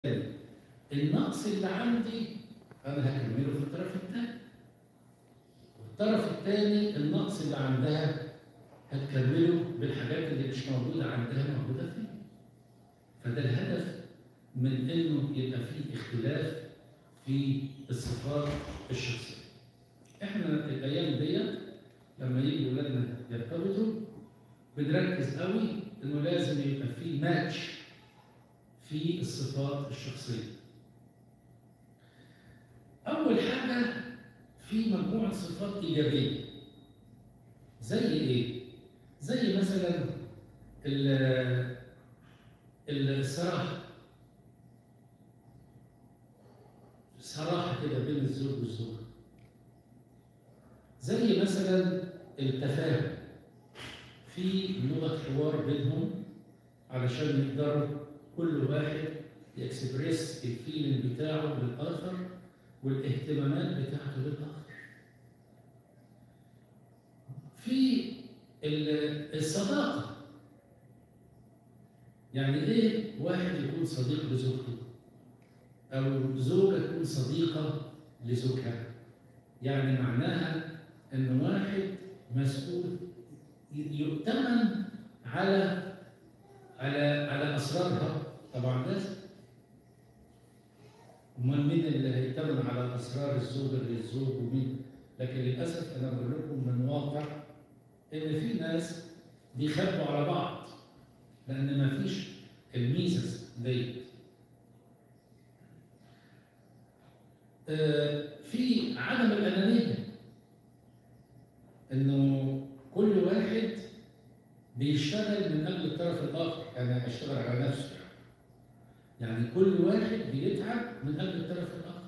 النقص اللي عندي انا هكمله في الطرف الثاني والطرف الثاني النقص اللي عندها هتكمله بالحاجات اللي مش موجوده عندها موجوده فيه فده الهدف من انه يبقى فيه اختلاف في الصفات الشخصيه احنا الايام ديت لما يجي ولادنا يرتبطوا بنركز قوي انه لازم يبقى فيه ماتش في الصفات الشخصيه اول حاجه في مجموعه صفات ايجابيه زي ايه زي مثلا الصراحه صراحه كده بين الزوج والزوجه زي مثلا التفاهم في لغه حوار بينهم علشان يقدروا كل واحد يكسبريس الفيلم بتاعه للاخر والاهتمامات بتاعته للاخر في الصداقه يعني ايه واحد يكون صديق لزوجته او زوجه تكون صديقه لزوجها يعني معناها ان واحد مسؤول يؤتمن على على على اسرارها طبعا لازم امال مين اللي هيتمن على اسرار الزوجه للزوج ومين لكن للاسف انا بقول لكم من واقع ان في ناس بيخبوا على بعض لان ما فيش الميزز ديت في عدم الانانيه انه كل واحد بيشتغل من اجل الطرف الاخر يعني اشتغل على نفسه يعني كل واحد بيتعب من اجل الطرف الاخر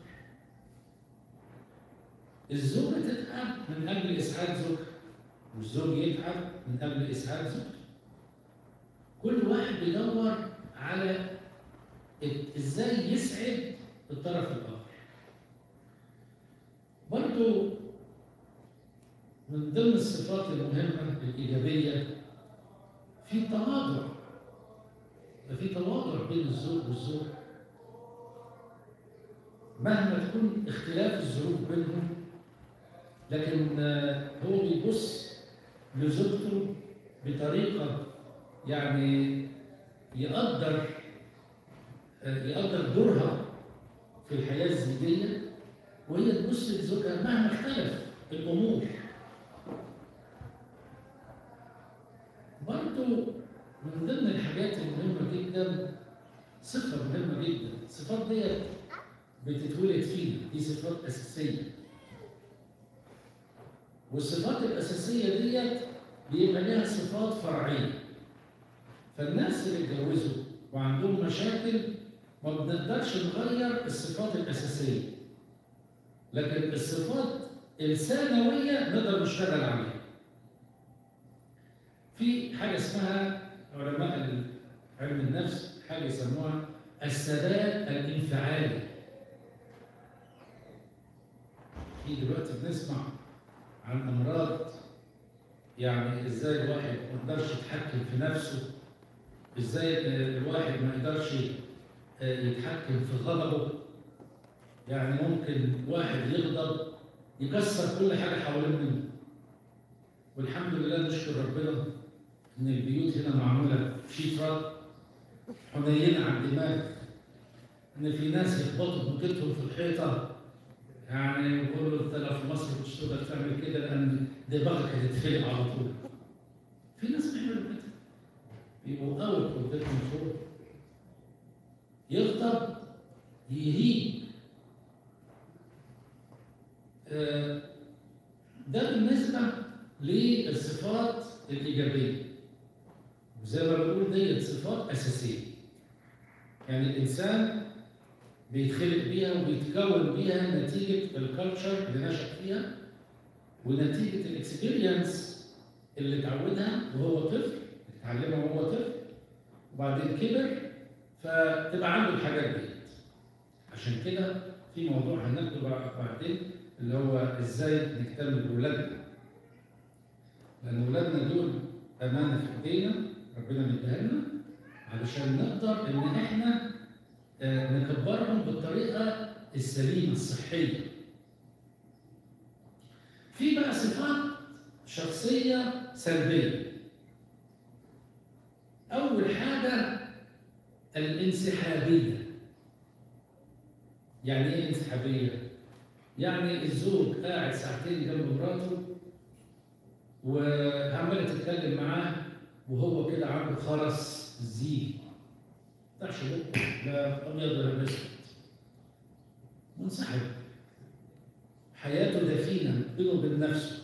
الزوجه تتعب من اجل اسعاد زوجها والزوج يتعب من اجل اسعاد زوجته كل واحد بيدور على ازاي يسعد الطرف الاخر برضو من ضمن الصفات المهمة الإيجابية في تواضع في تواضع بين الزوج والزوج مهما تكون اختلاف الظروف بينهم لكن هو بيبص لزوجته بطريقة يعني يقدر يقدر دورها في الحياة الزوجية وهي تبص لزوجها مهما اختلف الأمور برضو من ضمن الحاجات المهمة جدا صفة مهمة جدا الصفات ديت بتتولد فينا دي صفات أساسية والصفات الأساسية ديت بيبقى لها صفات فرعية فالناس اللي اتجوزوا وعندهم مشاكل ما بنقدرش نغير الصفات الأساسية لكن الصفات الثانوية نقدر نشتغل عليها في حاجة اسمها علماء علم النفس حاجة يسموها الثبات الانفعالي في دلوقتي بنسمع عن أمراض يعني ازاي الواحد ما يقدرش يتحكم في نفسه ازاي الواحد ما يقدرش يتحكم في غضبه يعني ممكن واحد يغضب يكسر كل حاجة حوالين منه والحمد لله نشكر ربنا ان البيوت هنا معموله شيفرات حنينه على الدماغ ان في ناس يخبطوا بموجتهم في الحيطه يعني يقولوا انت لو في مصر مش تقدر تعمل كده لان دماغك هتتفلق على طول في ناس بيعملوا كده بيبقوا اوت اوف كنترول يغضب يهيج ده بالنسبه للصفات الايجابيه وزي ما بقول ديت صفات اساسيه يعني الانسان بيتخلق بيها وبيتكون بيها نتيجه الكالتشر اللي نشأ فيها ونتيجه الاكسبيرينس اللي اتعودها وهو طفل اتعلمها وهو طفل وبعدين كبر فتبقى عنده الحاجات ديت عشان كده في موضوع هناخده بعدين اللي هو ازاي نهتم بولادنا لان ولادنا دول امانه في ايدينا ربنا مديها لنا علشان نقدر ان احنا آه، نكبرهم بالطريقه السليمه الصحيه في بقى صفات شخصيه سلبيه اول حاجه الانسحابيه يعني ايه انسحابيه يعني الزوج قاعد ساعتين جنب مراته وعماله تتكلم معاه وهو كده عنده خرس زيل فتحش بقه لا ابيض ولا اسود منسحب حياته دفينه بينه وبين نفسه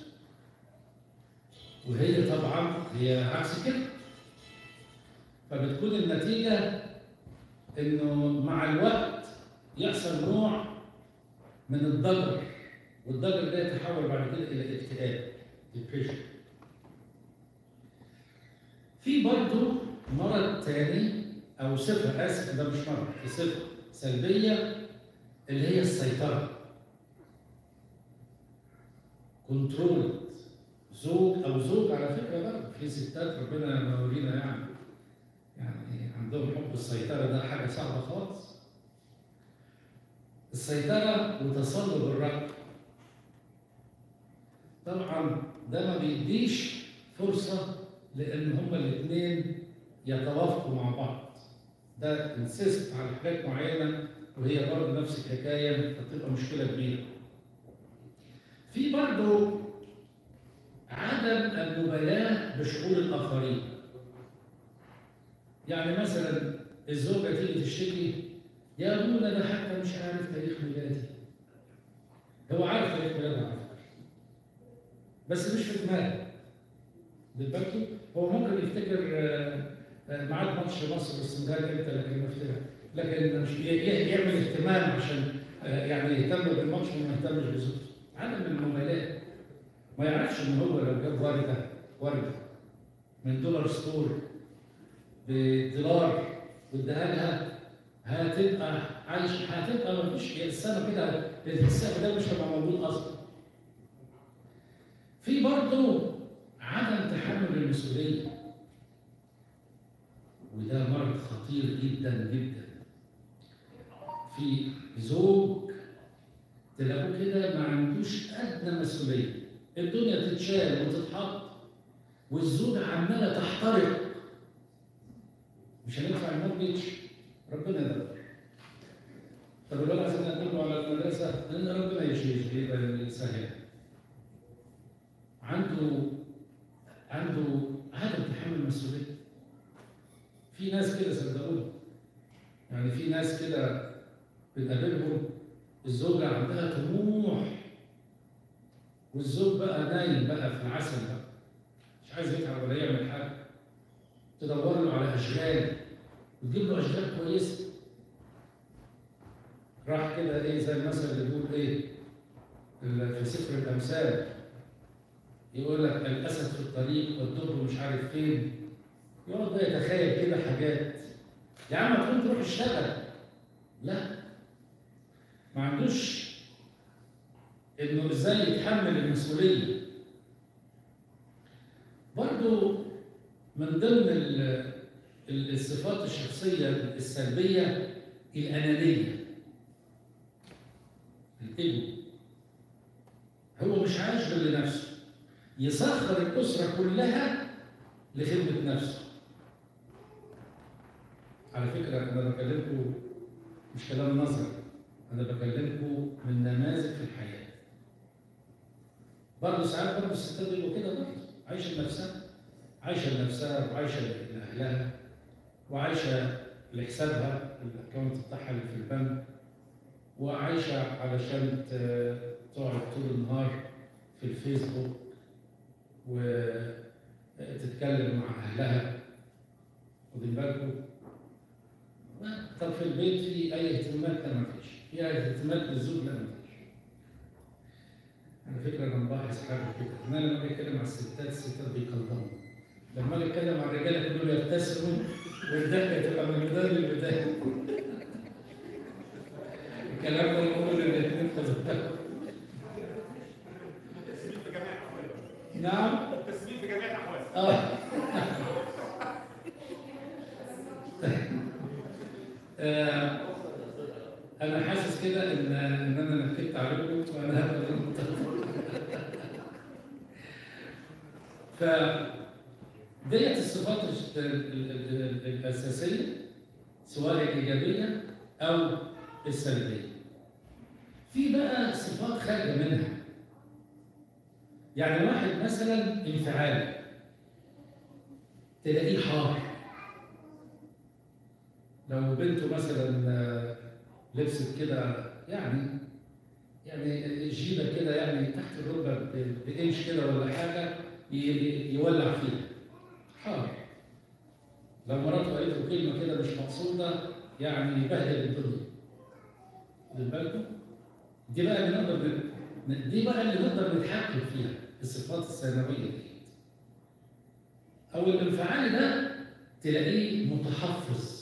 وهي طبعا هي عكس كده فبتكون النتيجه انه مع الوقت يحصل نوع من الضجر والضجر ده يتحول بعد كده الى اكتئاب depression في برضه مرض تاني او صفه اسف ده مش مرض دي صفه سلبيه اللي هي السيطره كنترول زوج او زوج على فكره برضه في ستات ربنا مورينا يعني يعني عندهم حب السيطره ده حاجه صعبه خالص السيطره وتصلب الراي طبعا ده ما بيديش فرصه لان هما الاثنين يتوافقوا مع بعض ده انسيست على حاجات معينه وهي برضه نفس الحكايه فتبقى مشكله كبيره. في برضه عدم المبالاه بشعور الاخرين. يعني مثلا الزوجه تيجي تشتكي يا ابونا انا حتى مش عارف تاريخ ميلادي. هو عارف تاريخ ميلادها على فكره. بس مش في دماغه. بالبركي هو ممكن يفتكر آه، آه، ميعاد ماتش مصر والسنغال امتى لكن يفتكر لكن مش ي- ي- يعمل اهتمام عشان آه، يعني يهتم بالماتش وما يهتمش بزوجته عدم المبالاه ما يعرفش ان هو لو جاب ورده ورده من دولار ستور بدولار واداها لها هتبقى عايش هتبقى ما فيش السنه كده السقف ده مش هيبقى موجود اصلا في برضه عدم تحمل المسؤوليه وده مرض خطير جدا جدا في زوج تلاقوه كده ما عندوش ادنى مسؤوليه الدنيا تتشال وتتحط والزوجه عماله تحترق مش هندفع المورجج ربنا يدبر طب الولد عايزين نقدمه على المدرسه لان ربنا يشيل يبقى يسهل عنده عنده عدم تحمل المسؤوليه في ناس كده صدقوني يعني في ناس كده بنقابلهم الزوجة عندها طموح والزوج بقى نايم بقى في العسل بقى مش عايز يتعب ولا يعمل حاجة تدور له على أشغال وتجيب له أشغال كويسة راح كده إيه زي المثل اللي بيقول إيه ال- في سفر الأمثال يقول لك الأسد في الطريق والدب مش عارف فين يقعد بقى يتخيل كده حاجات يا عم تقوم تروح اشتغل لا ما عندوش انه ازاي يتحمل المسؤوليه برضو من ضمن ال- ال- الصفات الشخصيه السلبيه الانانيه الايجو هو مش عايش غير لنفسه يسخر الاسره كلها لخدمه نفسه على فكره انا بكلمكم مش كلام نظري انا بكلمكم من نماذج في الحياه برضه ساعات برضه الستات بيبقوا كده برضه عايشه لنفسها عايشه لنفسها وعايشه لاهلها وعايشه لحسابها الاكونت بتاعها اللي في البنك وعايشه علشان ت- تقعد طول النهار في الفيسبوك وتتكلم مع اهلها واخدين بالكم طب في البيت في اي اهتمامات لا ما فيش في اي اهتمامات للزوج لا ما فيش على فكره انا ملاحظ حاجه كده ان انا لما باجي اتكلم مع الستات الستات بيقلقوا لما اجي اتكلم مع الرجاله كلهم يبتسموا والضحكه تبقى من البدايه للبدايه الكلام ده نقول الاثنين خدوا بالكم. التسميم في جميع الاحوال نعم التسميم في جميع الاحوال اه آه، انا حاسس كده ان ان انا نكدت عليكم وانا هبقى ف ديت الصفات الش- ال- ال- ال- الاساسيه سواء الايجابيه او السلبيه في بقى صفات خارجه منها يعني واحد مثلا انفعالي تلاقيه حار لو بنته مثلا آه، لبست كده يعني يعني جيبه كده يعني تحت الركبه ب- بانش كده ولا حاجه ي- ي- يولع فيها حار لو مراته قالت له كلمه كده مش مقصوده يعني يبهدل الدنيا واخد بالكم؟ دي بقى اللي نقدر ن- دي بقى اللي نقدر نتحكم فيها الصفات الثانويه دي او الانفعال ده تلاقيه متحفظ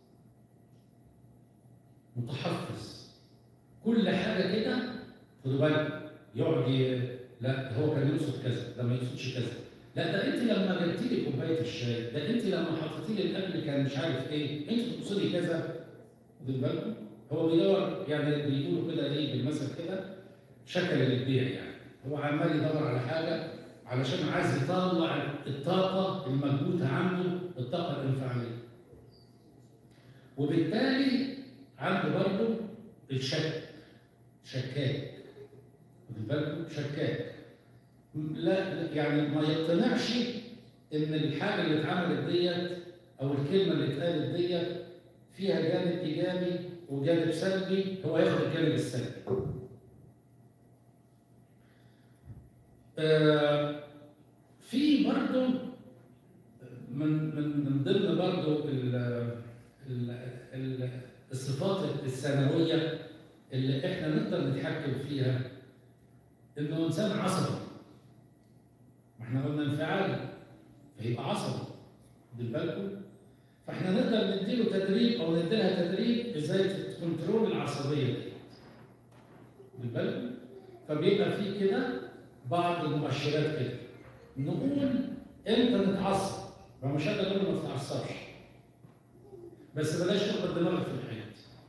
متحفظ كل حاجه كده خدوا بالك يقعد ي- لا هو كان يقصد كذا ده ما يقصدش كذا لا ده انت لما جبتي لي كوبايه الشاي ده انت لما حطيتي لي الاكل كان مش عارف ايه انت تقصدي كذا خدوا بالكم هو بيدور يعني بيقولوا كده ايه بالمثل كده شكل للبيع يعني هو عمال يدور على حاجه علشان عايز يطلع الطاقه المكبوته عنده الطاقه الانفعاليه وبالتالي عنده برضه الشك شكاك واخد بالكم شكاك لا لا، يعني ما يقتنعش ان الحاجه اللي اتعملت ديت او الكلمه اللي اتقالت ديت فيها جانب ايجابي وجانب سلبي هو ياخد الجانب السلبي. آه، في برضه من من من ضمن برضه ال- ال- ال- الصفات الثانويه اللي احنا نقدر نتحكم فيها انه انسان عصبي ما احنا قلنا انفعالي فيبقى عصبي خد بالكم فاحنا نقدر نديله تدريب او نديلها تدريب ازاي تكنترول العصبيه دي خد بالكم فبيبقى في كده بعض المؤشرات كده نقول امتى نتعصب ما مش هقدر اقول ما تتعصبش بس بلاش تخبط دماغك في الحيط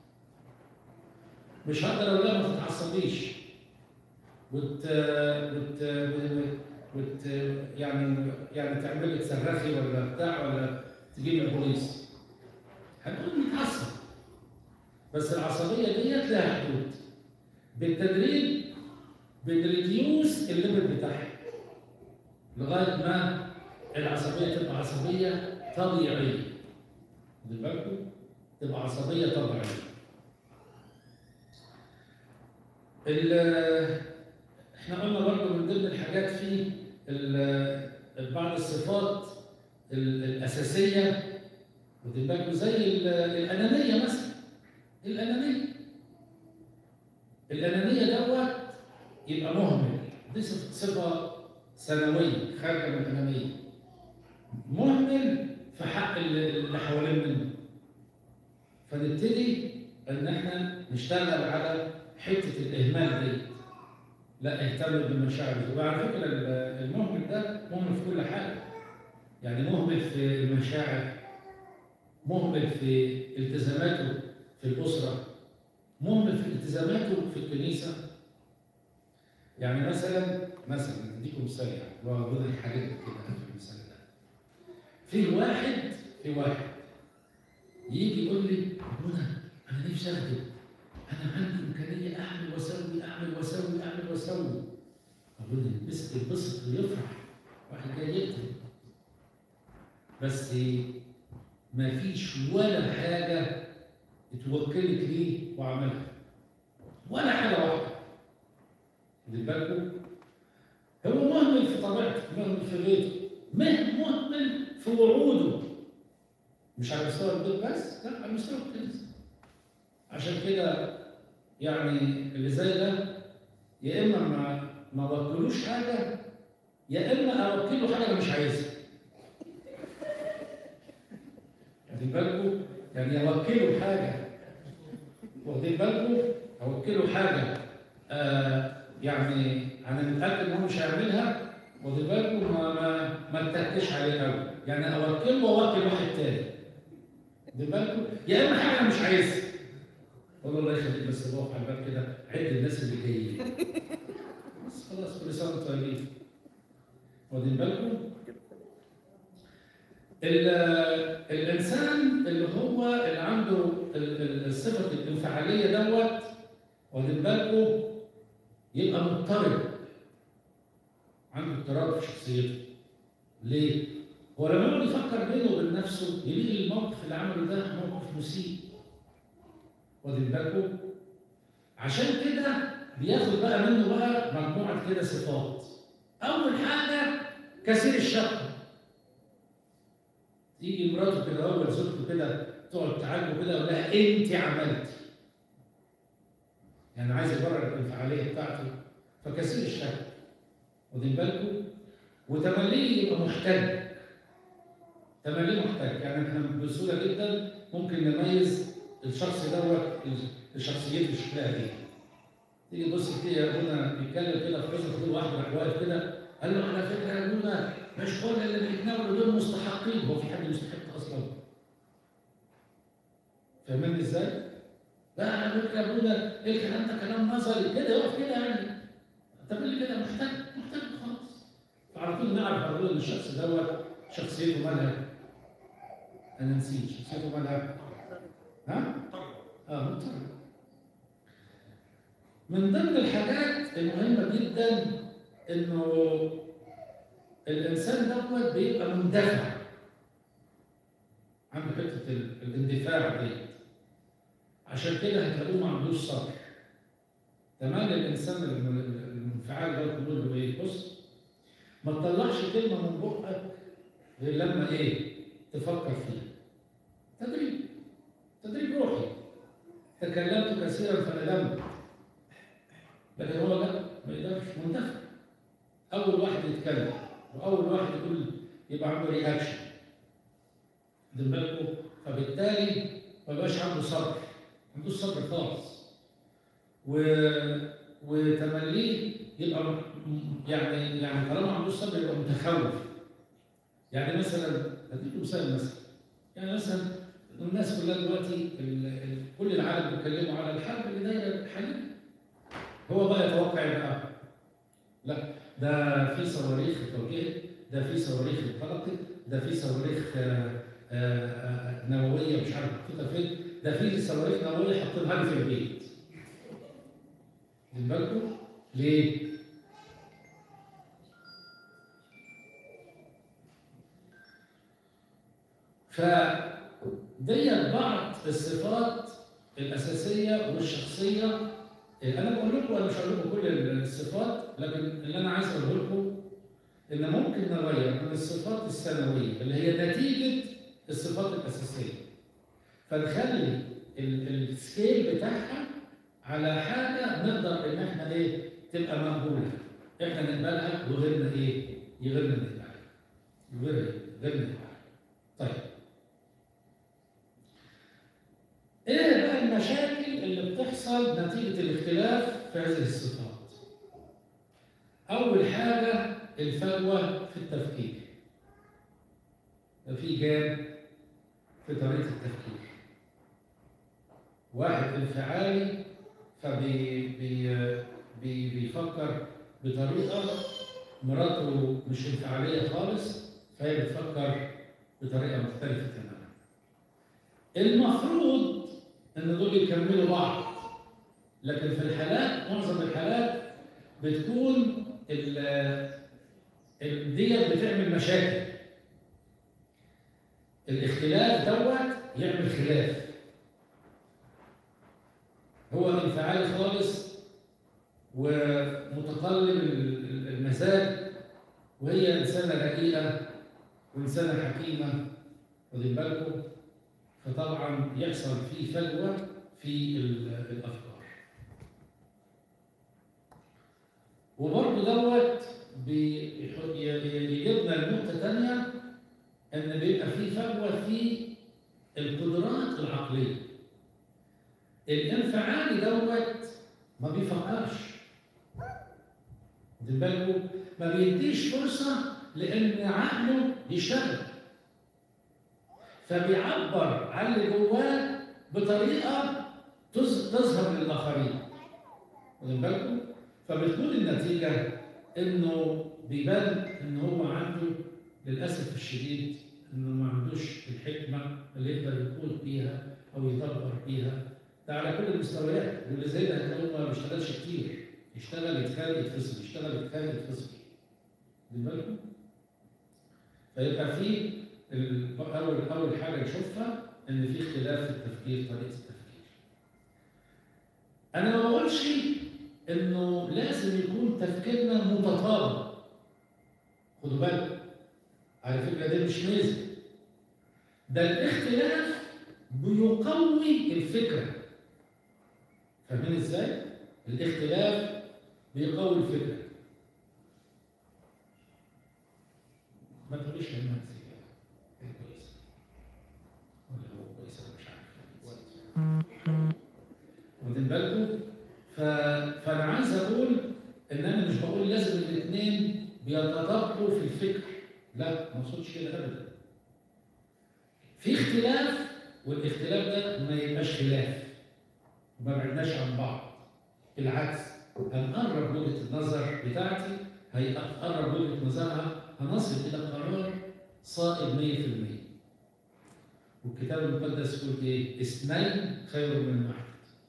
مش هقدر اقول لها ما تتعصبيش وت... وت... وت... يعني يعني تعملي تصرخي ولا بتاع ولا تجيب البوليس هنقول نتعصب بس العصبيه ديت لها حدود بالتدريب بنريديوس الليمت بتاعها لغايه ما العصبيه تبقى عصبيه طبيعيه خد بالكم تبقى عصبيه طبيعيه ال- احنا قلنا برضه من ضمن الحاجات في ال- بعض الصفات ال- الاساسيه واخد بالكم زي ال- الانانيه مثلا الانانيه الانانيه دوت يبقى مهمل دي صف- صفه ثانويه خارجه من الانانيه مهمل في حق اللي اللي حوالين منه فنبتدي ان احنا نشتغل على حته الاهمال دي لا اهتم بالمشاعر دي وعلى فكره ال- المهمل ده مهمل في كل حاجه يعني مهمل في المشاعر مهمل في التزاماته في الاسره مهمل في التزاماته في الكنيسه يعني مثلا مثلا اديكم مثال يعني وأقول لك حاجات كده في المثال ده في واحد في واحد يجي يقول لي منى انا نفسي اخدم انا عندي امكانيه اعمل واسوي اعمل واسوي اعمل واسوي اقول له ينبسط ينبسط ويفرح واحد جاي يقتل بس ما فيش ولا حاجه اتوكلت ليه واعملها ولا حاجه واحده خد بالكم هو مهمل في طبيعته مهمل في بيته مه- مهمل في وعوده مش على مستوى البيت بس لا على مستوى الكنيسه عشان كده يعني اللي زي ده يا اما ما ما وكلوش حاجه يا اما اوكله حاجه مش عايزها واخدين بالكم يعني اوكله حاجه واخدين بالكم اوكله حاجه آه يعني انا متاكد ان هو مش هيعملها واخدين بالكم ما ما ما اتكش عليه قوي يعني اوكله واوكل واحد تاني واخدين بالكم يا اما حاجه انا مش عايزها والله الله يخليك بس بقف على الباب كده عد الناس اللي جايين بس خلاص كل سنه وانتم طيبين واخدين بالكم؟ ال- الانسان اللي هو اللي عنده ال- ال- الصفه الانفعاليه دوت واخدين بالكم يبقى مضطرب عنده اضطراب في شخصيته ليه؟ هو لما يقعد يفكر بينه وبين نفسه يلاقي الموقف اللي عمله ده موقف مسيء واخدين بالكم؟ عشان كده بياخد بقى منه بقى مجموعه كده صفات اول حاجه كثير الشقه تيجي مراته كده هو زوجته كده تقعد تعالجه كده يقول لها انت عملتي يعني عايز يبرر الانفعاليه بتاعته فكثير الشك واخدين بالكم وتمليه يبقى محتج تمليه محتج يعني احنا بسهوله جدا ممكن نميز الشخص دوت شخصيته شكلها ايه تيجي تبص كده يا ابونا بيتكلم كده في حزن كل واحد راح واقف كده قال له على فكره يا ابونا مش كل اللي بيتناولوا دول مستحقين هو في حد مستحق اصلا فاهمني ازاي؟ لا على فكره يا ابونا ايه الكلام ده كلام نظري كده يقف كده يعني طب اللي كده محتاج محتاج خلاص فعلى طول نعرف على طول ان الشخص دوت شخصيته مالها انا نسيت شخصيته مالها ها؟ اه مضطرب من ضمن الحاجات المهمه جدا انه الانسان دوت بيبقى مندفع عنده حته ال- الاندفاع ديت عشان كده هتلاقوه ما عندوش صبر تمام الانسان الم- المنفعل ده بيقول له ايه بص ما تطلعش كلمه من بقك غير لما ايه تفكر فيها تدريب تدريب روحي تكلمت كثيرا فندمت لكن هو لا ما يقدرش مندفع اول واحد يتكلم واول واحد يقول يبقى عنده رياكشن واخدين بالكم فبالتالي ما يبقاش عنده صبر ما عندوش صبر خالص و... وتمليه يبقى م- م- يعني يعني طالما ما عندوش صبر يبقى متخوف يعني مثلا اديكم مثال مثلا يعني مثلا الناس كلها دلوقتي ال... ال... كل العالم بيتكلموا على الحرب اللي دايره حاليا هو بقى يتوقع إيه بقى لا ده في صواريخ اتوجهت ده في صواريخ اتطلقت ده في صواريخ آه، آه، آه، نوويه مش عارف محطوطه فين ده في صواريخ نوويه حاطينها لي في البيت واخدين بالكم ليه؟ فديت بعض الصفات الاساسيه والشخصيه انا بقول لكم انا مش هقول لكم كل الصفات لكن اللي انا عايز اقوله لكم ان ممكن نغير من الصفات الثانويه اللي هي نتيجه الصفات الاساسيه فنخلي ال- السكيل بتاعها على حاجه نقدر ان احنا ايه تبقى مقبوله احنا نقبلها وغيرنا ايه يغيرنا نقبلها غيرنا غيرنا نقبلها طيب ايه بقى المشاكل اللي بتحصل نتيجه الاختلاف في هذه الصفات اول حاجه الفجوه في التفكير في جاب في طريقه التفكير واحد انفعالي فبي بي بي بيفكر بطريقه مراته مش انفعاليه خالص فهي بتفكر بطريقه مختلفه تماما المفروض ان دول يكملوا بعض لكن في الحالات معظم الحالات بتكون ال- ال- ديت بتعمل مشاكل الاختلاف دوت يعمل خلاف هو انفعالي خالص ومتقلب ال- ال- المزاج وهي انسانه رقيقه وانسانه حكيمه واخدين بالكم فطبعا يحصل في فجوه في ال- الافكار وبرضه دوت بيح- ي- يجيبنا لنقطه ثانيه ان بيبقى في فجوه في القدرات العقليه الانفعالي دوت ما بيفكرش واخدين بالكم ما بيديش فرصه لان عقله يشتغل فبيعبر عن اللي جواه بطريقه تظ- تظهر للاخرين واخد بالكم فبتكون النتيجه انه بيبان ان هو عنده للاسف الشديد انه ما عندوش الحكمه اللي يقدر يقود بيها او يدبر بيها ده على كل المستويات واللي زي ده هتلاقيه ما بيشتغلش كتير يشتغل يتخانق يتفصل يشتغل يتخانق يتفصل واخد بالكم فيبقى في ال- اول اول حاجه نشوفها ان في اختلاف في التفكير طريقه التفكير انا ما بقولش انه لازم يكون تفكيرنا متطابق خدوا بالكم على فكره دي مش ميزه ده الاختلاف بيقوي الفكره فاهمين ازاي الاختلاف بيقوي الفكره ما تقوليش يا مهندس هي كويسه ولا هو كويس انا مش عارف واخدين بالكم ف... فانا عايز اقول ان انا مش بقول لازم الاثنين بيتطابقوا في الفكر لا ما اقصدش كده ابدا في اختلاف والاختلاف ده ما يبقاش خلاف ما بعدناش عن بعض بالعكس هنقرب وجهه النظر بتاعتي هيقرب وجهه نظرها هنصل الى قرار صائب 100% والكتاب المقدس يقول ايه؟ اثنين خير من واحد.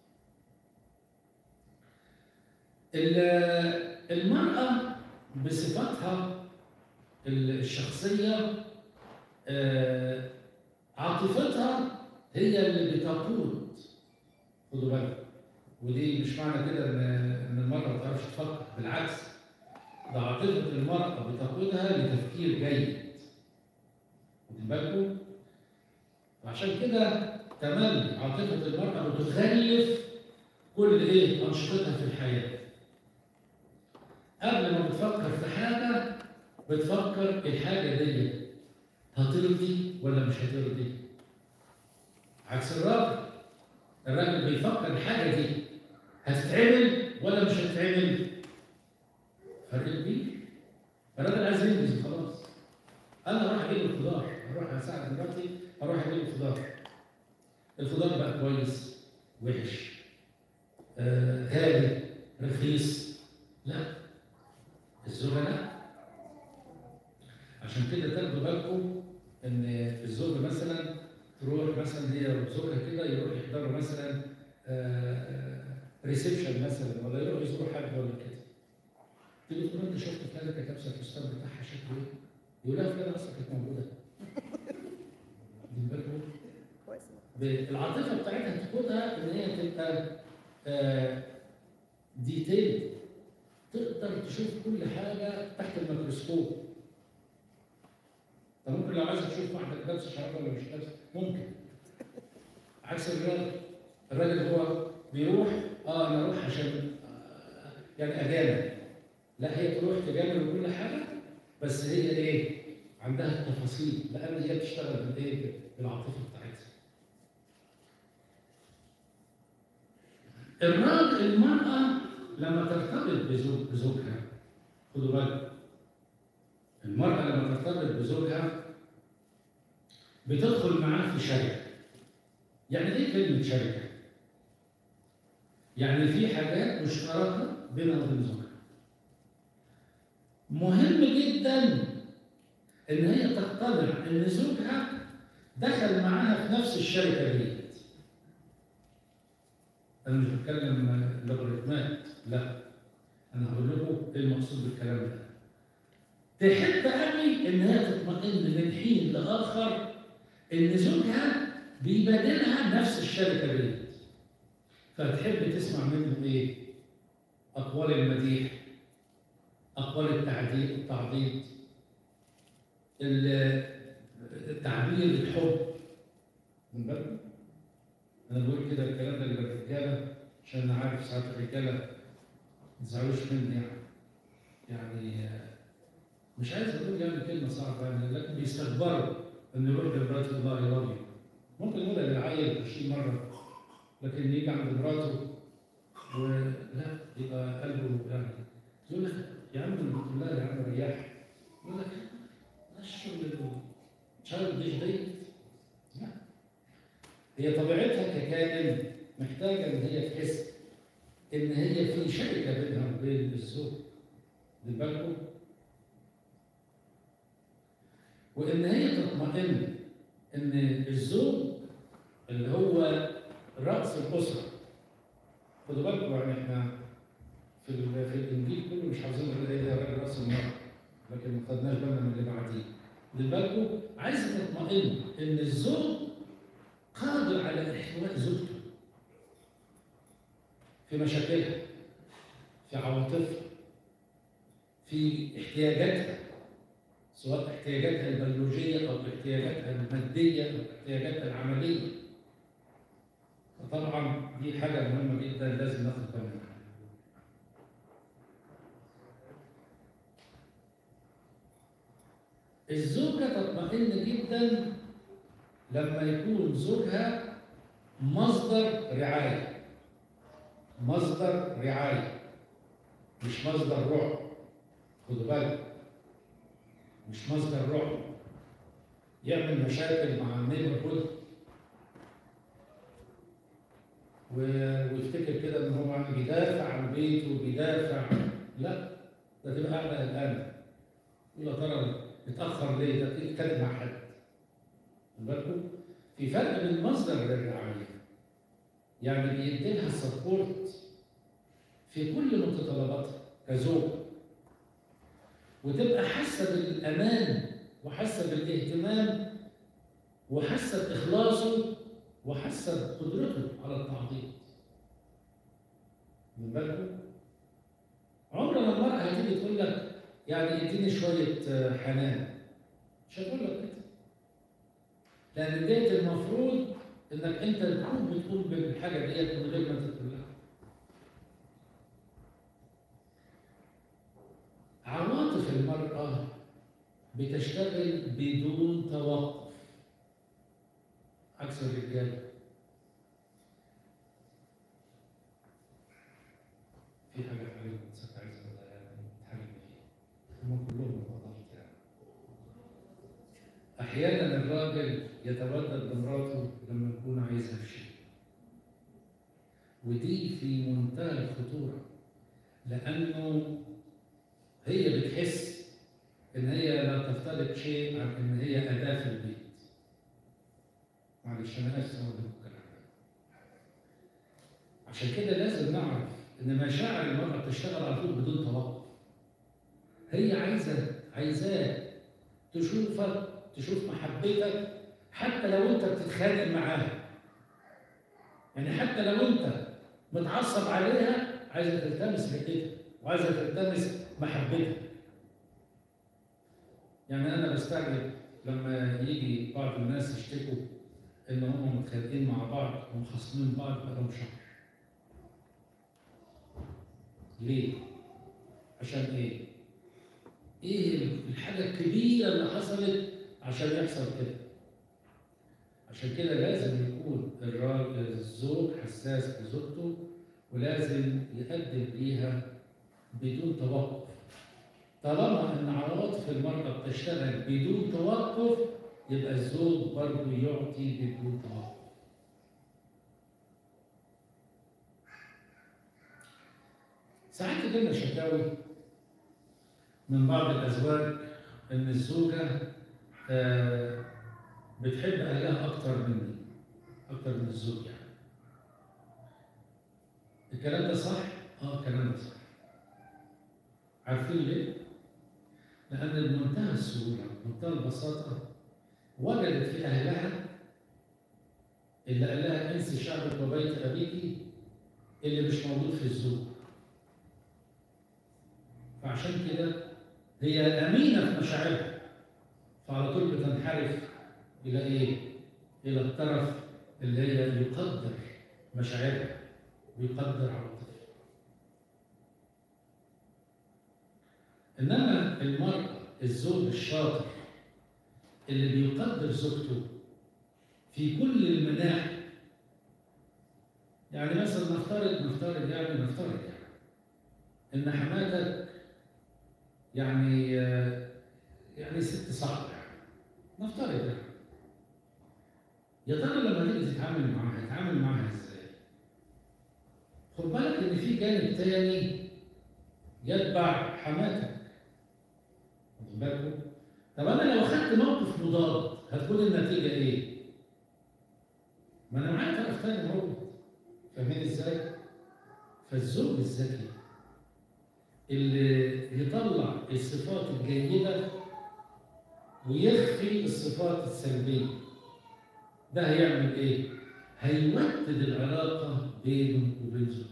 ال- المرأة بصفتها الشخصية آه، عاطفتها هي اللي بتقود خدوا بالكم ودي مش معنى كده ان ان المرأة ما بتعرفش تفكر بالعكس ده عاطفة المرأة بتقودها لتفكير جيد واخدين بالكم وعشان كده تملي عاطفة المرأة بتخلف كل ايه أنشطتها في الحياة قبل ما بتفكر في حاجة بتفكر الحاجة دي هترضي ولا مش هترضي عكس الراجل الراجل بيفكر الحاجة دي هتتعمل ولا مش هتتعمل فرق كبير الراجل عايز ينجز خلاص انا اروح اجيب الخضار اروح اساعد مراتي اروح اجيب الخضار الخضار بقى كويس وحش آه غالي رخيص لا الزوجه لا عشان كده تاخدوا بالكم ان في الزوجه مثلا تروح مثلا هي وزوجها كده يروح يحضروا مثلا ريسبشن مثلا ولا يروح يزوروا حد ولا كده تيجي تقول انت شفت فلانه كانت لابسه الفستان بتاعها شكله ايه؟ يقول لها فلانه اصلا كانت موجوده. واخدين بالكم؟ كويس ب- العاطفه بتاعتها تاخدها ان هي تبقى آه، ديتيل تقدر تشوف كل حاجه تحت الميكروسكوب. طب ممكن لو عايز تشوف واحده لابسه شراب ولا مش لابسه ممكن. عكس الراجل الراجل هو بيروح اه انا اروح عشان آه، يعني اجامل لا هي تروح تجامل وكل حاجه بس هي ايه؟ عندها التفاصيل لان هي بتشتغل بالايه؟ بالعاطفه بتاعتها. الراجل المرأة لما ترتبط بزوج بزوجها خدوا بالكم المرأة لما ترتبط بزوجها بتدخل معاه في شركة يعني ايه كلمة شركة؟ يعني في حاجات مشتركة بينها وبين زوجها مهم جدا ان هي تقتنع ان زوجها دخل معاها في نفس الشركه ديت انا مش بتكلم لوغاريتمات لا انا هقول لكم ايه المقصود بالكلام ده تحب قوي ان هي تطمئن من حين لاخر ان زوجها بيبادلها نفس الشركه ديت فتحب تسمع منه ايه اقوال المديح اقوال التعديل التعضيد ال- التعبير الحب من بالكم انا بقول كده الكلام ده للرجاله عشان انا عارف ساعات الرجاله ما تزعلوش مني يعني يعني آه، مش عايز اقول يعني كلمه صعبه يعني لكن بيستكبروا ان يروح لمرات الله يراضي ممكن يقولها للعيل 20 مره لكن يجي عند مراته ولا يبقى قلبه يعني يقول لك يا عم قلت لها يا عم ريح يقول لك لا الشغل تشايلد ديش ديت لا هي طبيعتها ككائن محتاجه ان هي تحس ان هي في شركه بينها وبين الزوج خد بالكم وان هي تطمئن ان الزوج اللي هو راس الاسره خدوا بالكم يعني احنا في ال- في الانجيل كله مش عاوزين نقول ايه ده راجل راس المرأة لكن ما خدناش بالنا من اللي بعديه خد بالكم عايزه تطمئن ان الزوج قادر على احتواء زوجته في مشاكلها في عواطفها في احتياجاتها سواء احتياجاتها البيولوجيه او احتياجاتها الماديه او احتياجاتها العمليه فطبعا دي حاجه مهمه جدا لازم ناخد بالنا منها الزوجة تطمئن جدا لما يكون زوجها مصدر رعاية مصدر رعاية مش مصدر رعب خدوا بالك مش مصدر رعب يعمل مشاكل مع النيبرهود و- ويفتكر كده ان هو بيدافع عن بيته وبيدافع لا ده تبقى قاعده قلقانه يقول يا ترى اتاخر ليه ده اتكلم مع حد خد بالكم في فرق بين مصدر للرعايه يعني بيدي لها سبورت في كل متطلباتها كزوج وتبقى حاسه بالامان وحاسه بالاهتمام وحاسه باخلاصه وحاسه بقدرته على التعضيد من بالكم عمر ما المرأة هتيجي تقول لك يعني اديني شوية آه، حنان مش هتقول لك كده لأن ديت المفروض إنك أنت تكون بتقوم بالحاجة ديت من غير ما أنت تقول لها عواطف المرأة بتشتغل بدون توقف عكس الرجال في حاجة عليهم ست عايز نتحرك فيها هم كلهم وضعت يعني أحيانا الراجل يتردد بمراته لما يكون عايزها في شيء ودي في منتهى الخطورة لأنه هي بتحس إن هي لا تفترض شيء عن إن هي أداة في البيت معلش أنا آسف أقول لكم الكلام ده عشان كده لازم نعرف إن مشاعر المرأة بتشتغل على طول بدون توقف هي عايزة عايزاه تشوفك تشوف محبتك حتى لو أنت بتتخانق معاها يعني حتى لو أنت متعصب عليها عايزة تلتمس رقتها وعايزة تلتمس محبتها يعني أنا بستعجب لما يجي بعض الناس يشتكوا إن هم متخانقين مع بعض ومخاصمين بعض بقالهم شهر. ليه؟ عشان إيه؟ إيه الحاجة الكبيرة اللي حصلت عشان يحصل كده؟ عشان كده لازم يكون الراجل الزوج حساس لزوجته ولازم يقدم ليها بدون توقف طالما ان عواطف المراه بتشتغل بدون توقف يبقى الزوج برضه يعطي بدون توقف ساعات تجيلنا شكاوي من بعض الازواج ان الزوجه آه، بتحب اهلها اكتر مني اكتر من الزوج يعني الكلام ده صح؟ اه الكلام ده صح عارفين ليه؟ لأن بمنتهى السهولة بمنتهى البساطة وجدت في أهلها اللي قال لها انسي شعبك وبيت أبيك اللي مش موجود في الزوج فعشان كده هي أمينة في مشاعرها فعلى طول بتنحرف إلى إيه؟ إلى الطرف اللي هي يقدر مشاعرها ويقدر عواطفها انما المرء الزوج الشاطر اللي بيقدر زوجته في كل المناحي يعني مثلا نفترض نفترض يعني نفترض يعني ان حماتك يعني آه، يعني ست صعبة يعني نفترض يعني يا ترى لما تيجي تتعامل معاها تتعامل معاها ازاي؟ خد بالك ان في جانب تاني يتبع حماتك واخد بالكم طب انا لو اخدت موقف مضاد هتكون النتيجه ايه؟ ما انا معايا طرف تاني موجود فاهمين ازاي؟ فالزوج الذكي اللي يطلع الصفات الجيده ويخفي الصفات السلبيه ده هيعمل ايه؟ هيودد العلاقه بينه وبين زوجته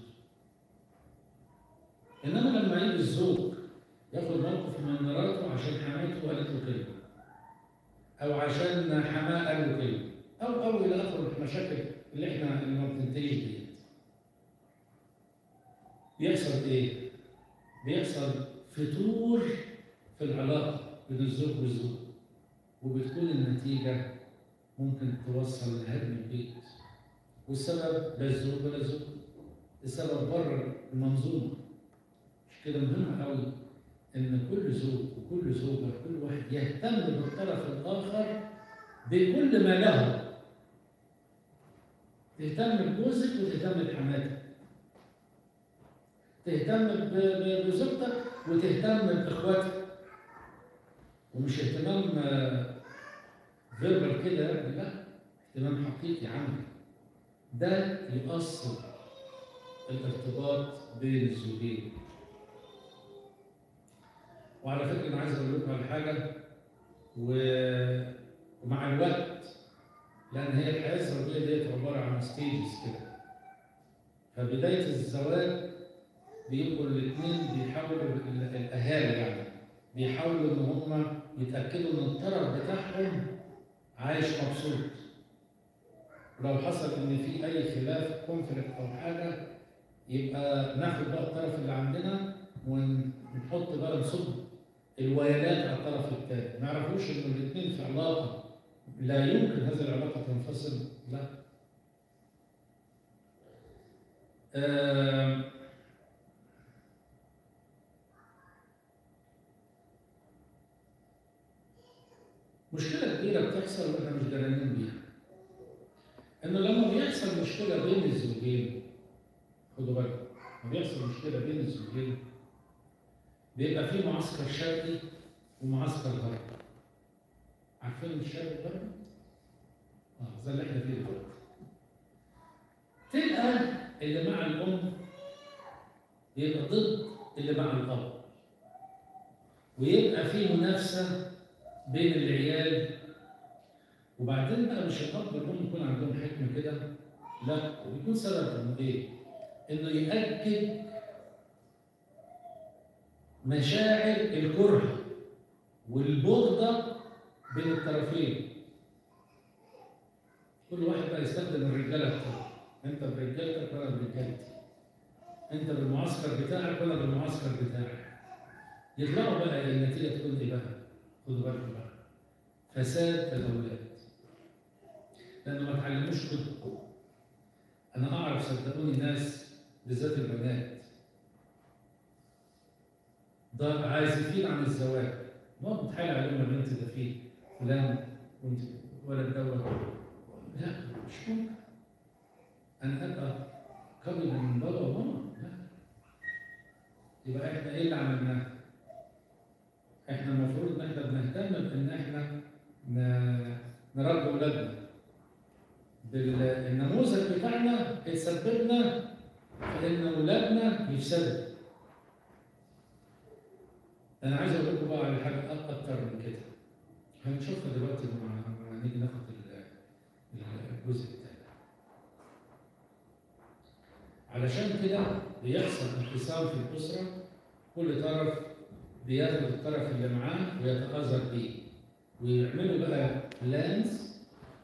انما لما يجي الزوج ياخد موقف من مراته عشان حماته قالت له كلمه او عشان حماه قال له كلمه او او الى اخره المشاكل اللي احنا اللي ما بتنتهيش ديت بيحصل ايه؟ بيحصل فتور في العلاقه بين الزوج والزوج وبتكون النتيجه ممكن توصل لهدم البيت والسبب لا الزوج ولا الزوج السبب بره المنظومه مش كده مهم قوي ان كل زوج وكل زوجه كل واحد يهتم بالطرف الاخر بكل ما له تهتم بجوزك وتهتم بحماتك تهتم ب- ب- بزوجتك وتهتم باخواتك ومش اهتمام فيربال كده لا اهتمام حقيقي عملي ده يؤصل الارتباط بين الزوجين وعلى فكره انا عايز اقول لكم على حاجه و- ومع الوقت لان هي الحياه الزوجيه ديت عباره عن ستيجز كده فبدايه الزواج بيبقوا الاثنين بيحاولوا ال- الاهالي يعني بيحاولوا ان هم يتاكدوا ان الطرف بتاعهم عايش مبسوط ولو حصل ان في اي خلاف كونفليكت او حاجه يبقى ناخد بقى الطرف اللي عندنا ونحط بقى نصب الويلات على الطرف الثاني ما يعرفوش ان الاثنين في علاقه لا يمكن هذه العلاقه تنفصل لا آم، مشكلة كبيرة بتحصل واحنا مش درانين بيها. إنه لما بيحصل مشكلة بين الزوجين خدوا بالكم لما بيحصل مشكلة بين الزوجين بيبقى في معسكر شرقي ومعسكر غربي. عارفين الشرق والغرب؟ اه زي اللي احنا فيه دلوقتي. تلقى اللي مع الأم يبقى ضد اللي مع الأب. ويبقى في منافسة بين العيال وبعدين بقى مش الاب والام يكون عندهم حكمه كده لا ويكون سبب انه ايه؟ انه يأكد مشاعر الكره والبغضه بين الطرفين كل واحد بقى يستخدم الرجاله بتاعته انت برجالتك وانا برجالتي انت بالمعسكر بتاعك وانا بالمعسكر بتاعي يطلعوا بقى النتيجه تكون ايه بقى؟ خدوا بالكم بقى فساد الاولاد لانه ما اتعلموش كتب انا اعرف صدقوني ناس بالذات البنات ده عازفين عن الزواج ما بتحايل عليهم يا بنت ده فيه فلان وانت ولد دوت لا مش ممكن انا ابقى قبل من بابا وماما لا يبقى احنا ايه اللي عملناه؟ احنا المفروض ان احنا بنهتم بان احنا ن- نربي اولادنا بالنموذج بتاعنا يسببنا في ان اولادنا يفسدوا انا عايز اقول لكم بقى على حاجه أك- اكتر من كده هنشوفها دلوقتي لما لما نيجي ناخد ال- ال- الجزء الثاني علشان كده بيحصل انقسام في الاسره كل طرف بياخد الطرف اللي معاه ويتآزر بيه ويعملوا بقى بلانز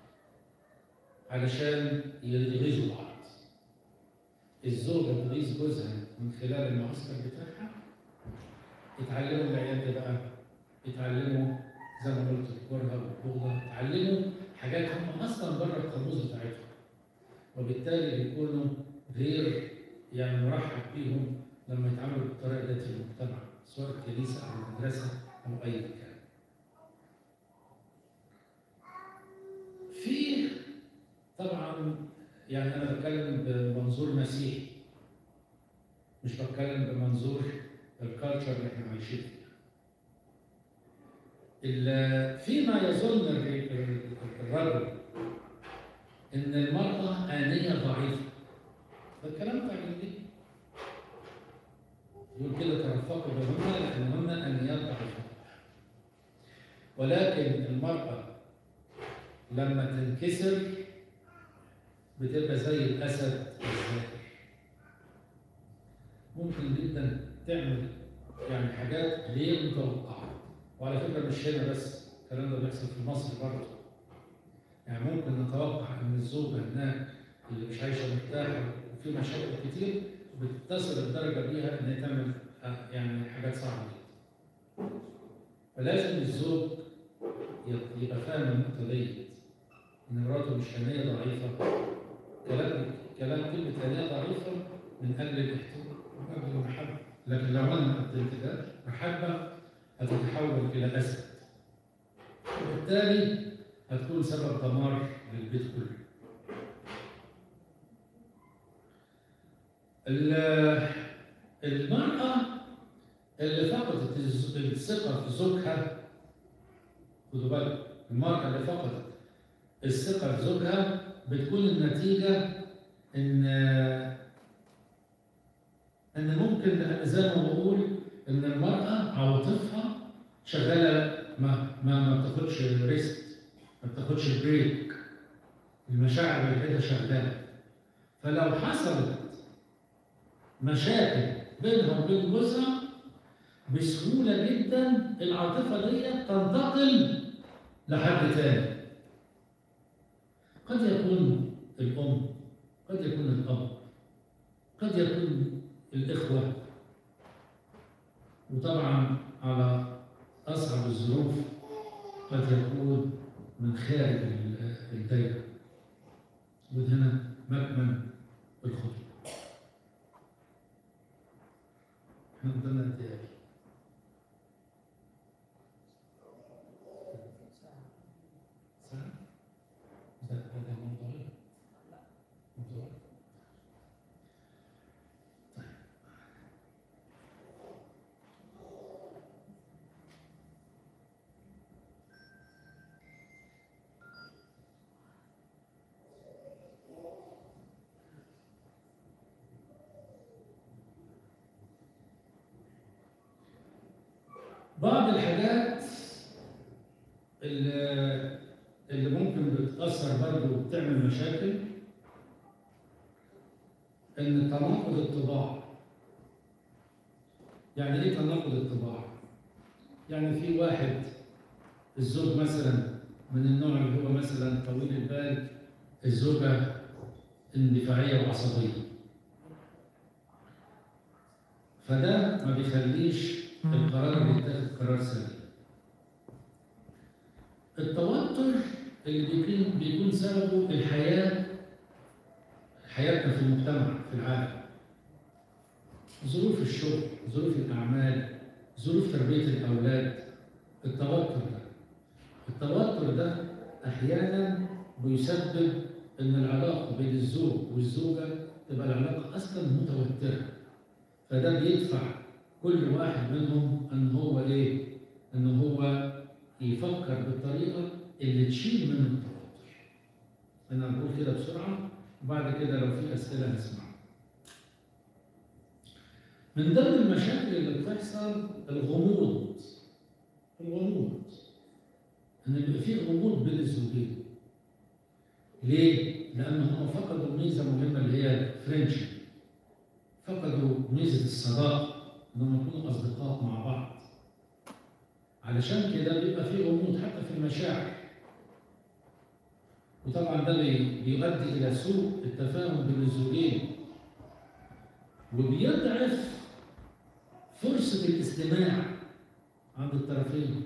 علشان يغيظوا بعض الزوجة تغيظ جوزها من خلال المعسكر بتاعها اتعلموا العيال ده بقى اتعلموا زي ما قلت الكره والبغضة اتعلموا حاجات هم اصلا بره القاموس بتاعتهم وبالتالي بيكونوا غير يعني مرحب بيهم لما يتعاملوا بالطريقه دي في المجتمع سواء الكنيسه او المدرسه او اي مكان. في طبعا يعني انا بتكلم بمنظور مسيحي مش بتكلم بمنظور الكالتشر اللي احنا عايشين فيها ال- فيما يظن الر- ال- الرجل ان المراه انيه ضعيفه ده الكلام بتاع الانجيل يقول كده ترفقوا بهن لانهن انيات ضعيفه ولكن المراه لما تنكسر بتبقى زي الاسد الزاهر ممكن جدا تعمل يعني حاجات غير متوقعه وعلى فكره مش هنا بس الكلام ده بيحصل في مصر برضه يعني ممكن نتوقع ان الزوجه هناك اللي مش عايشه مرتاحه وفي مشاكل كتير بتصل الدرجه بيها ان هي تعمل آه، يعني حاجات صعبه جدا فلازم الزوج يبقى- يبقى فاهم النقطه ديت ان مراته مش انيه ضعيفه كلام كلام كلمه انيه ضعيفه من اجل الاحترام ومن اجل المحبه لكن لو انا ما قدمت ده محبه هتتحول الى اسد وبالتالي هتكون سبب دمار للبيت كله ال- المرأة اللي فقدت الز- الثقة في زوجها خدوا بالك المرأة اللي فقدت الثقة في زوجها بتكون النتيجة إن إن ممكن زي ما بقول إن المرأة عواطفها شغالة ما ما ما بتاخدش ريست ما بتاخدش بريك المشاعر الوحيدة شغالة فلو حصلت مشاكل بينها وبين جوزها بسهولة جدا العاطفة دي تنتقل لحد تاني قد يكون الأم قد يكون الأب قد يكون الإخوة وطبعا على أصعب الظروف قد يكون من خارج ال- الدايرة وهنا مكمن الخطوة احنا قدامنا قد ايه؟ ساعة؟ ده ده موضوعين موضوعين طيب بعض الحاجات اللي اللي ممكن بتأثر برضه وبتعمل مشاكل إن تناقض الطباع يعني إيه تناقض الطباع؟ يعني في واحد الزوج مثلا من النوع اللي هو مثلا طويل البال الزوجة اندفاعية وعصبية فده ما بيخليش القرار اللي يتاخد قرار سليم. التوتر اللي بيكون بيكون سببه الحياه حياتنا في المجتمع في العالم. ظروف الشغل، ظروف الاعمال، ظروف تربيه الاولاد، التوتر ده. التوتر ده احيانا بيسبب ان العلاقه بين الزوج والزوجه تبقى العلاقه اصلا متوتره. فده بيدفع كل واحد منهم ان هو ايه؟ ان هو يفكر بالطريقه اللي تشيل منه التوتر. انا بقول كده بسرعه وبعد كده لو في اسئله نسمعها. من ضمن المشاكل اللي بتحصل الغموض. الغموض. ان يبقى في غموض بين الزوجين. ليه؟ لان هم فقدوا ميزه مهمه اللي هي الفرنشيب. فقدوا ميزه الصداقه انهم يكونوا اصدقاء مع بعض علشان كده بيبقى في غموض حتى في المشاعر وطبعا ده بي- بيؤدي الى سوء التفاهم بين الزوجين وبيضعف فرصة الاستماع عند الطرفين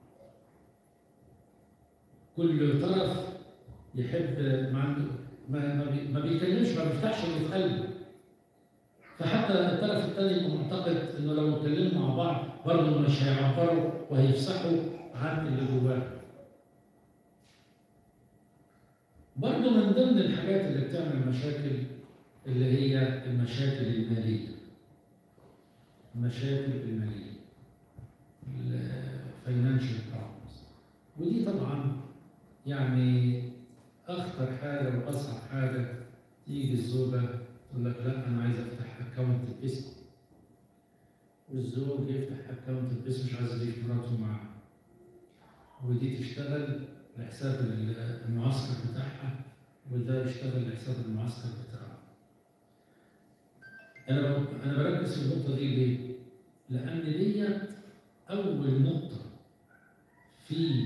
كل طرف يحب ما ما ما بي- ما بيتكلمش ما بيفتحش اللي في قلبه فحتى الطرف الثاني يبقى معتقد انه لو اتكلموا مع بعض برضه مش هيعبروا وهيفسحوا عن اللي جواه. برضه من ضمن الحاجات اللي بتعمل مشاكل اللي هي المشاكل الماليه. المشاكل الماليه الفاينانشال بروبلمز ودي طبعا يعني اخطر حاجه واصعب حاجه تيجي الزوجه تقول لك لا انا عايز افتح اكونت باسمي والزوج يفتح اكونت باسمه مش عايز يضيف مراته معاه ودي تشتغل لحساب المعسكر بتاعها وده يشتغل لحساب المعسكر بتاعه انا ب- انا بركز في النقطه دي ليه؟ لان ديت اول نقطه في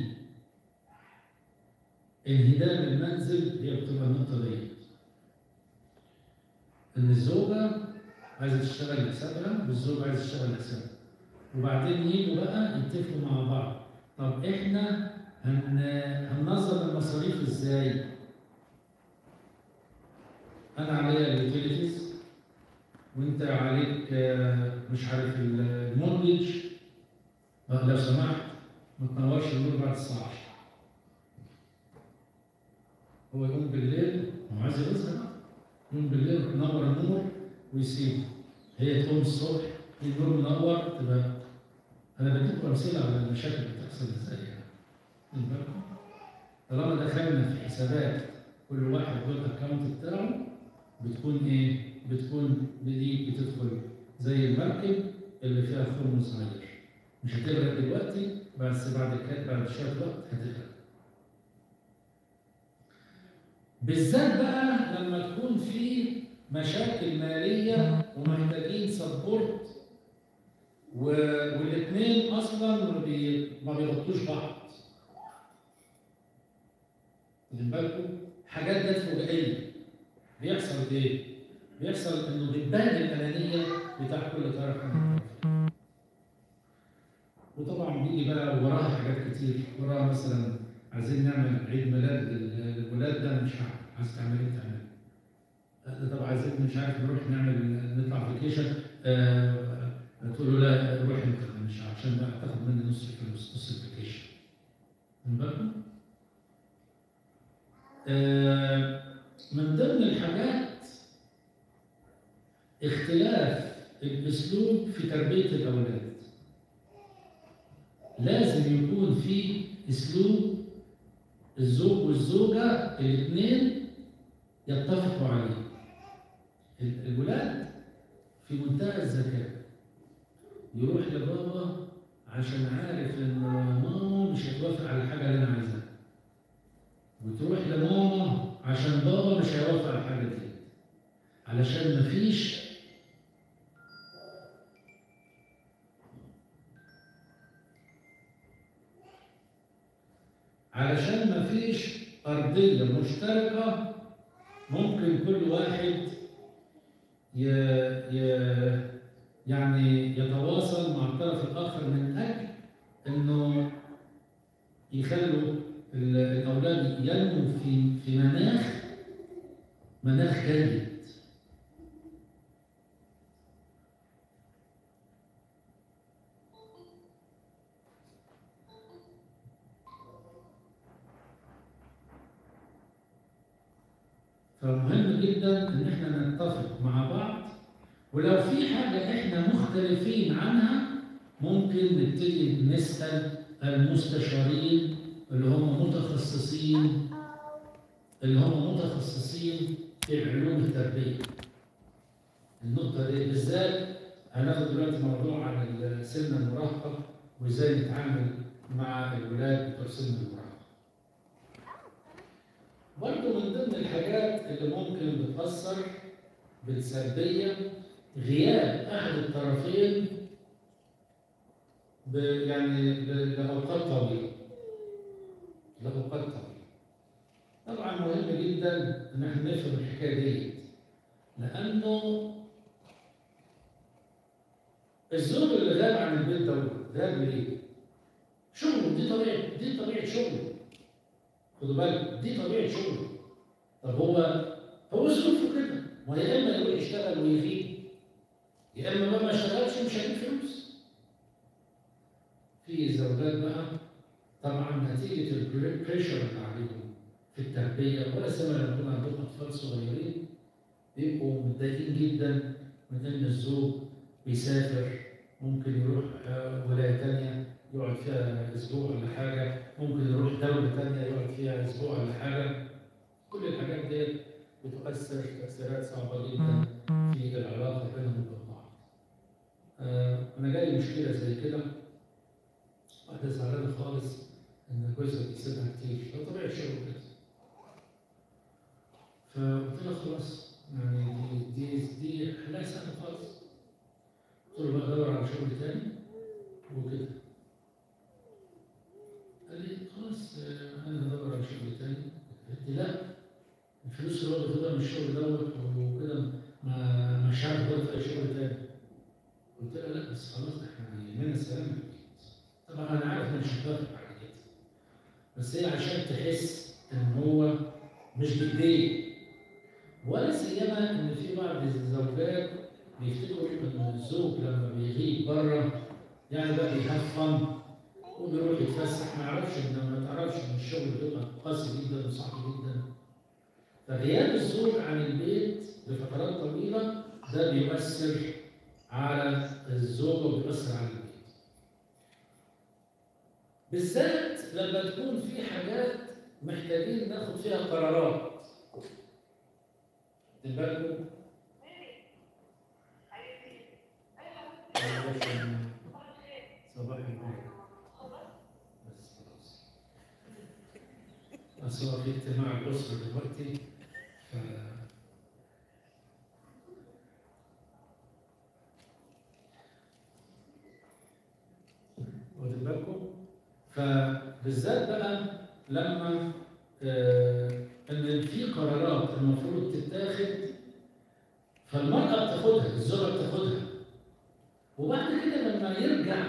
انهدام المنزل هي بتبقى النقطه ديت ان الزوجه عايزه تشتغل لحسابها والزوج عايز يشتغل لحسابه وبعدين يجوا بقى يتفقوا مع بعض طب احنا هن... هننظم المصاريف ازاي؟ انا عليا اليوتيليتيز وانت عليك آه، مش عارف المورجج لو سمحت ما تنورش النور بعد الساعه 10 هو يقوم بالليل هو عايز يغيظها بقى يقوم بالليل ينور النور ويسيبه هي تقوم الصبح النور منور تبقى انا بديكم امثله على المشاكل اللي بتحصل ازاي يعني خد بالكم؟ طالما دخلنا في حسابات كل واحد له الاكونت بتاعه بتكون ايه؟ بتكون دي بتدخل زي المركب اللي فيها خرم صغير مش هتغرق دلوقتي بس بعد كده بعد شويه وقت هتغرق بالذات بقى لما تكون في مشاكل ماليه ومحتاجين سبورت والاثنين اصلا ما بي- ما بيغطوش بعض واخدين بالكم حاجات جت فجائيه بيحصل ايه؟ بيحصل انه بتبان الانانيه بتاع كل طرف من الطرفين وطبعا بيجي بقى وراها حاجات كتير وراها مثلا عايزين نعمل عيد ميلاد لل- للولاد ده أنا مش هعمل عايز تعمل ايه تعمل آه، طب عايزين مش عارف نروح نعمل نطلع فيكيشن آه تقول له لا روح انت أنا مش عشان بقى تاخد مني نص الفلوس نص الفيكيشن من بالكم؟ آه، من ضمن الحاجات اختلاف الاسلوب في تربيه الاولاد لازم يكون في اسلوب الزوج والزوجه الاثنين يتفقوا عليه ال- الولاد في منتهى الذكاء يروح لبابا عشان عارف ان ماما مش هتوافق على الحاجه اللي انا عايزها وتروح لماما عشان بابا مش هيوافق على الحاجه دي علشان مفيش علشان مفيش أرضية مشتركة ممكن كل واحد ي... ي... يعني يتواصل مع الطرف الآخر من أجل إنه يخلوا ال- الأولاد ينموا في في مناخ مناخ جيد فمهم جدا ان احنا نتفق مع بعض ولو في حاجه احنا مختلفين عنها ممكن نبتدي نسال المستشارين اللي هم متخصصين اللي هم متخصصين في علوم التربيه النقطه دي بالذات هناخد دلوقتي موضوع عن سن المراهقه وازاي نتعامل مع الولاد بتوع سن المراهقه برضه من ضمن الحاجات اللي ممكن بتأثر بالسلبية غياب أحد الطرفين ب يعني ل- لأوقات طويلة لأوقات طويلة طبعا مهم جدا إن احنا نفهم الحكاية دي لأنه الزوج اللي غاب عن البيت ده غاب ليه؟ شغله دي طبيعة دي طبيعة شغله خدوا بالك دي طبيعه شغله طب هو هو ظروفه كده ما يا اما يروح يشتغل ويغيب يا اما ما ما اشتغلش مش هيجيب فلوس في زوجات بقى طبعا نتيجه البريشر اللي عليهم في التربيه ولا سيما لما يكون عندهم اطفال صغيرين بيبقوا متضايقين جدا من ان الزوج بيسافر ممكن يروح آه، ولايه ثانيه يقعد فيها اسبوع ولا حاجه ممكن يروح دوله ثانيه يقعد فيها اسبوع ولا حاجه كل الحاجات دي بتؤثر تاثيرات صعبه جدا في العلاقه بينهم وبين بعض. آه، انا جالي مشكله زي كده واحده زعلانه خالص ان جوزها بيسيبها كتير ده طبيعي الشغل كده. فقلت لها خلاص يعني دي دي دي حلها سهل خالص. قلت له بقى دور على شغل تاني وكده. قال لي خلاص آه، انا هدور على شغل تاني. قلت لا الفلوس اللي هو بياخدها من الشغل دوت وكده ما مش عارف ياخدها في اي شغل تاني. قلت لها لا بس خلاص احنا يهمنا السلام طبعا انا عارف ان مش هتوافق على كده. بس هي عشان تحس ان هو مش بايديه ولا سيما ان في بعض الزوجات بيفتكروا ان الزوج لما بيغيب بره يعني بقى بيهاف فن وبيروح يتفسح ما يعرفش ان ما تعرفش ان الشغل بيبقى قاسي جدا وصعب جدا فغياب الزوج عن البيت لفترات طويله ده بيؤثر على الزوجه وبيؤثر على البيت بالذات لما تكون في حاجات محتاجين ناخد فيها قرارات خد بالكم صباح الخير بس خلاص بس هو في اجتماع الأسرة دلوقتي ف واخد بالكم فبالذات بقى لما آه ان في قرارات المفروض تتاخد فالمرأة بتاخدها الزوجة بتاخدها وبعد كده لما يرجع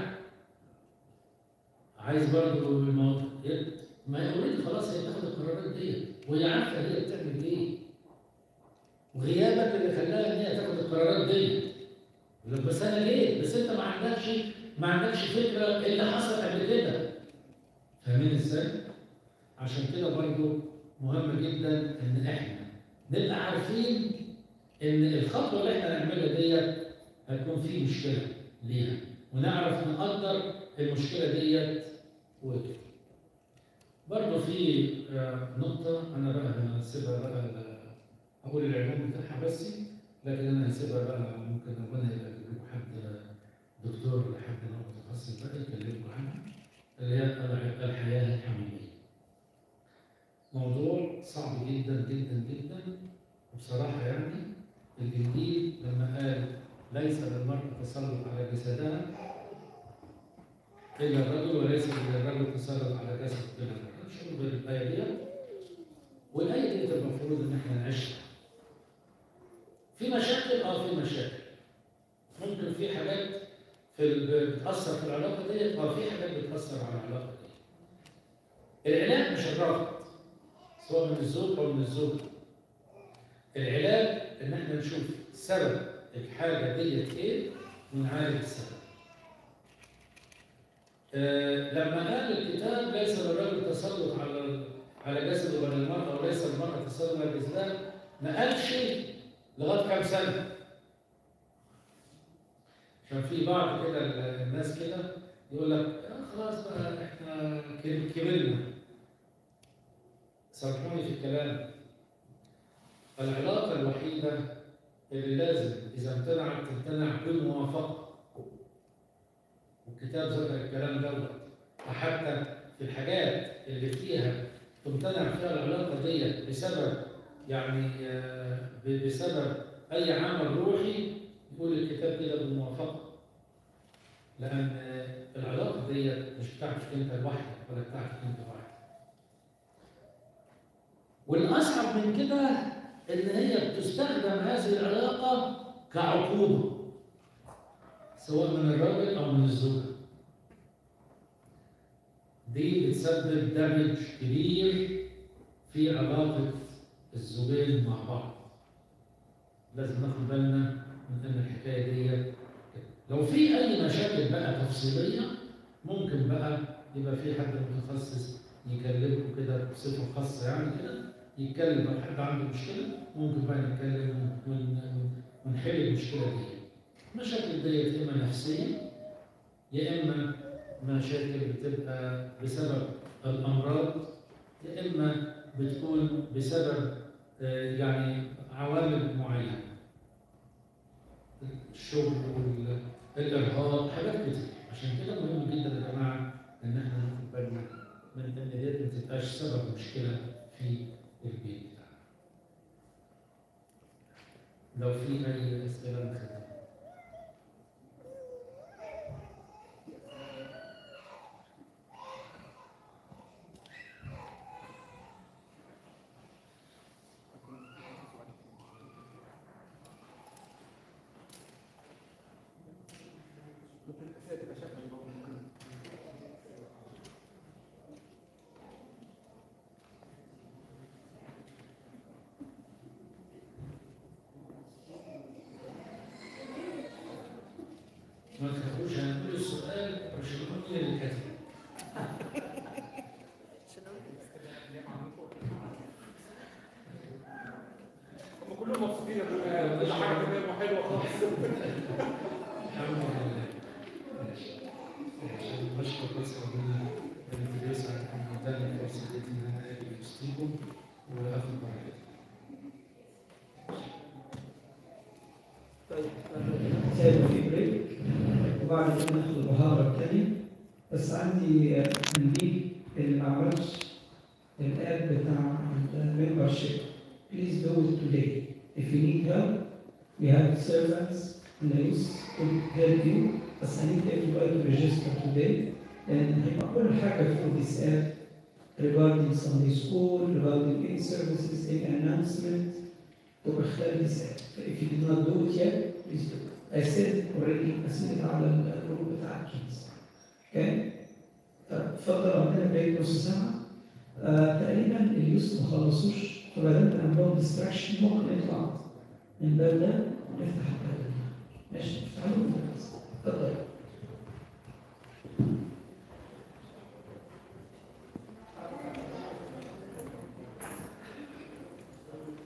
عايز برضه الموضوع ما هي اوريدي خلاص هي بتاخد القرارات دي وهي عارفه هي بتعمل ايه وغيابك اللي خلاها ان هي تاخد القرارات دي يقول لك بس انا ليه؟ بس انت ما عندكش ما عندكش فكره ايه اللي حصل قبل كده فاهمين ازاي؟ عشان كده برضه مهم جدا ان احنا نبقى عارفين ان الخطوه اللي احنا نعملها ديت هتكون في مشكله ليها ونعرف نقدر المشكله ديت وكده. برضه في آه، نقطه انا بقى هسيبها بقى ل- اقول العنوان بتاعها بس لكن انا هسيبها بقى ممكن ربنا يبقى يجيب لكم حد دكتور ولا حد متخصص بقى يكلمكم عنها اللي هي الح- الحياه الحميميه. موضوع صعب جدا جدا جدا وبصراحه يعني الانجيل لما قال ليس للمرأة تسلط على جسدها إلا الرجل وليس للرجل تسلط على جسد إلا الرجل شنو بالآية دي والآية دي المفروض إن إحنا نعيشها في مشاكل أه في مشاكل ممكن في حاجات في ال- بتأثر في العلاقة ديت أه في حاجات بتأثر على العلاقة دي العلاج مش الرفض سواء من الزوج أو من الزوجة العلاج ان احنا نشوف سبب الحاجه ديت ايه ونعالج السبب. آه لما قال الكتاب ليس للرجل تسلط على على جسده ولا المرأة وليس المرأة تسلط على جسدها ما قالش لغاية كام سنة. عشان في بعض كده ال- الناس كده يقول لك آه خلاص بقى احنا كب- كبرنا. سامحوني في الكلام العلاقة الوحيدة اللي لازم إذا امتنعت تمتنع بالموافقة. والكتاب ذكر الكلام دوت وحتى في الحاجات اللي فيها تمتنع فيها العلاقة ديت بسبب يعني آه، ب- بسبب أي عمل روحي يقول الكتاب كده بالموافقة. لأن آه، العلاقة ديت مش بتاعتك أنت لوحدك ولا بتاعتك أنت لوحدك. والأصعب من كده ان هي بتستخدم هذه العلاقه كعقوبه سواء من الراجل او من الزوجه دي بتسبب دمج كبير في علاقه الزوجين مع بعض لازم ناخد بالنا من ان الحكايه دي لو في اي مشاكل بقى تفصيليه ممكن بقى يبقى في حد متخصص يكلمكم كده بصفه خاصه يعني كده يتكلم لو حد عنده مشكله ممكن بقى نتكلم ون- ون- ونحل المشكله دي. المشاكل ديت اما نفسيه يا اما مشاكل بتبقى بسبب الامراض يا اما بتكون بسبب آه، يعني عوامل معينه الشغل والارهاق حاجات كتير عشان كده مهم جدا يا جماعه ان احنا ناخد بالنا من ان ديت ما تبقاش سبب مشكله في البيت بتاعنا. لو في اي اسئله ناخدها. ما تخافوش هنقول السؤال مش هنقول اللي كاتب هم كلهم مبسوطين يا دكتور كل حاجه تمام وحلوه خالص الحمد لله بشكر بس ربنا اللي بيسعد ان اداني الفرصه دي ان انا اجي في وسطيكم واخد راحتي طيب سايبه في بريك وبعد كده ناخد المحاضرة التانية بس عندي آه، نجيب اللي ما عملش الاب بتاع الممبرشيب please do it today if you need help we have servants in the youth to help you بس I need everybody to register today لأن هيبقى كل حاجة في this app regarding Sunday school regarding in services in announcement تبقى خلال this app if you did not do it yet please do it I said already أسئلة على الجروب بتاع الكنيسة. اوكي؟ طب اتفضل عندنا بقيت نص ساعة. آه تقريبا اليوس ما خلصوش فبدأت عندهم ديستراكشن ممكن نطلع من الباب ده ونفتح الباب ده. ماشي؟ تعالوا نفتح. اتفضل.